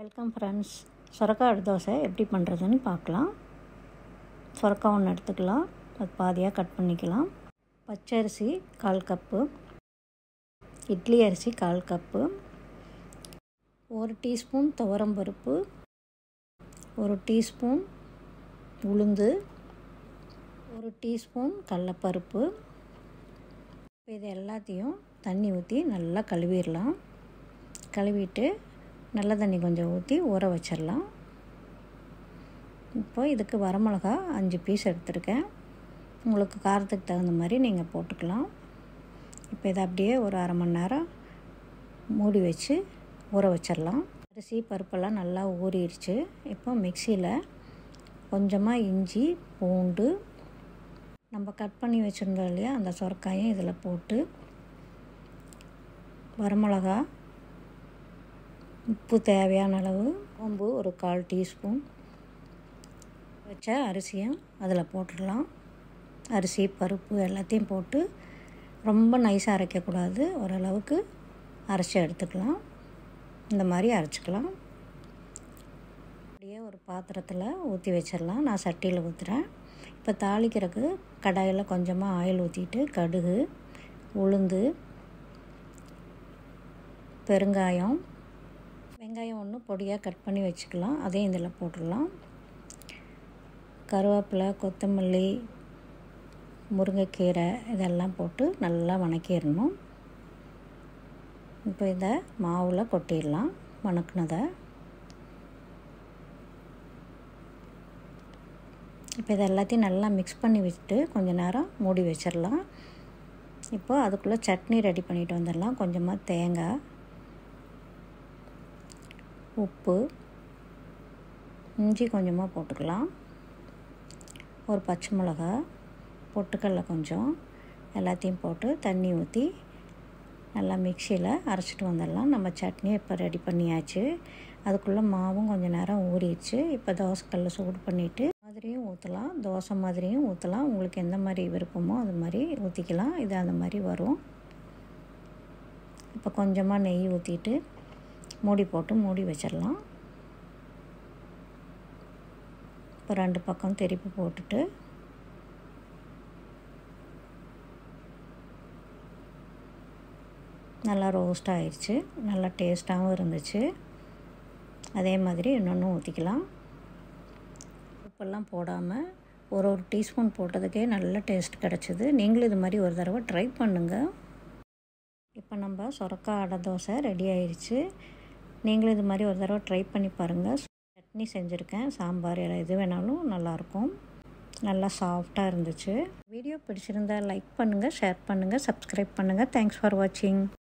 welcome friends சுரக்காய் அடை தோசை எப்படி பண்ணுறதுன்னு பார்க்கலாம் சுரக்காய் ஒன்று எடுத்துக்கலாம் அது பாதியாக கட் பண்ணிக்கலாம் பச்சரிசி கால் கப்பு இட்லி அரிசி கால் கப்பு ஒரு டீஸ்பூன் துவரம்பருப்பு ஒரு டீஸ்பூன் உளுந்து ஒரு டீஸ்பூன் கடலப்பருப்பு இது எல்லாத்தையும் தண்ணி ஊற்றி நல்லா கழுவிடலாம் கழுவிட்டு நல்ல தண்ணி கொஞ்சம் ஊற்றி ஊற வச்சிடலாம் இப்போ இதுக்கு வரமிளகா அஞ்சு பீஸ் எடுத்திருக்கேன் உங்களுக்கு காரத்துக்கு தகுந்த மாதிரி நீங்கள் போட்டுக்கலாம் இப்போ இதை அப்படியே ஒரு அரை மணி நேரம் மூடி வச்சு ஊற வச்சிடலாம் அரிசி பருப்பெல்லாம் நல்லா ஊறிடுச்சு இப்போ மிக்சியில் கொஞ்சமாக இஞ்சி பூண்டு நம்ம கட் பண்ணி வச்சுருந்தோம் இல்லையா அந்த சொரக்காயும் இதில் போட்டு வரமிளகா உப்பு தேவையான அளவு கொம்பு ஒரு கால் டீஸ்பூன் வச்ச அரிசியும் அதில் போட்டுடலாம் அரிசி பருப்பு எல்லாத்தையும் போட்டு ரொம்ப நைஸாக அரைக்கக்கூடாது ஓரளவுக்கு அரைச்சி எடுத்துக்கலாம் இந்த மாதிரி அரைச்சிக்கலாம் அப்படியே ஒரு பாத்திரத்தில் ஊற்றி வச்சிடலாம் நான் சட்டியில் ஊற்றுறேன் இப்போ தாளிக்கிறதுக்கு கடாயில் கொஞ்சமாக ஆயில் ஊற்றிட்டு கடுகு உளுந்து பெருங்காயம் வெங்காயம் ஒன்று பொடியாக கட் பண்ணி வச்சுக்கலாம் அதையும் இதில் போட்டுடலாம் கருவேப்பிலை கொத்தமல்லி முருங்கைக்கீரை இதெல்லாம் போட்டு நல்லா வணக்கிடணும் இப்போ இதை மாவில் கொட்டிடலாம் வணக்குனதை இப்போ இது எல்லாத்தையும் நல்லா மிக்ஸ் பண்ணி வச்சுட்டு கொஞ்சம் நேரம் மூடி வச்சிடலாம் இப்போ அதுக்குள்ளே சட்னி ரெடி பண்ணிட்டு வந்துடலாம் கொஞ்சமாக தேங்காய் உப்பு இஞ்சி கொஞ்சமாக போட்டுக்கலாம் ஒரு பச்சை மிளகா பொட்டுக்கடல கொஞ்சம் எல்லாத்தையும் போட்டு தண்ணி ஊற்றி நல்லா மிக்சியில் அரைச்சிட்டு வந்துடலாம் நம்ம சட்னி இப்போ ரெடி பண்ணியாச்சு அதுக்குள்ளே மாவும் கொஞ்சம் நேரம் ஊறிடுச்சு இப்போ தோசைக்கல்ல சூடு பண்ணிவிட்டு மாதிரியும் ஊற்றலாம் தோசை மாதிரியும் ஊற்றலாம் உங்களுக்கு எந்த மாதிரி விருப்பமோ அது மாதிரி ஊற்றிக்கலாம் இது அந்த மாதிரி வரும் இப்போ கொஞ்சமாக நெய் ஊற்றிட்டு மூடி போட்டு மூடி வச்சிடலாம் இப்போ ரெண்டு பக்கம் திருப்பி போட்டுட்டு நல்லா ரோஸ்ட் ஆயிடுச்சு நல்லா டேஸ்ட்டாகவும் இருந்துச்சு அதே மாதிரி இன்னொன்று ஊற்றிக்கலாம் உப்பெல்லாம் போடாமல் ஒரு ஒரு டீஸ்பூன் போட்டதுக்கே நல்ல டேஸ்ட் கிடச்சிது நீங்களும் இது மாதிரி ஒரு தடவை ட்ரை பண்ணுங்கள் இப்போ நம்ம சொரக்காய் அடை தோசை ரெடி ஆயிடுச்சு நீங்களும் இது மாதிரி ஒரு தடவை ட்ரை பண்ணி பாருங்கள் சட்னி செஞ்சுருக்கேன் சாம்பார் எல்லாம் எது வேணாலும் நல்லாயிருக்கும் நல்லா சாஃப்டாக இருந்துச்சு வீடியோ பிடிச்சிருந்தா லைக் பண்ணுங்கள் ஷேர் பண்ணுங்கள் சப்ஸ்கிரைப் பண்ணுங்கள் தேங்க்ஸ் ஃபார் வாட்சிங்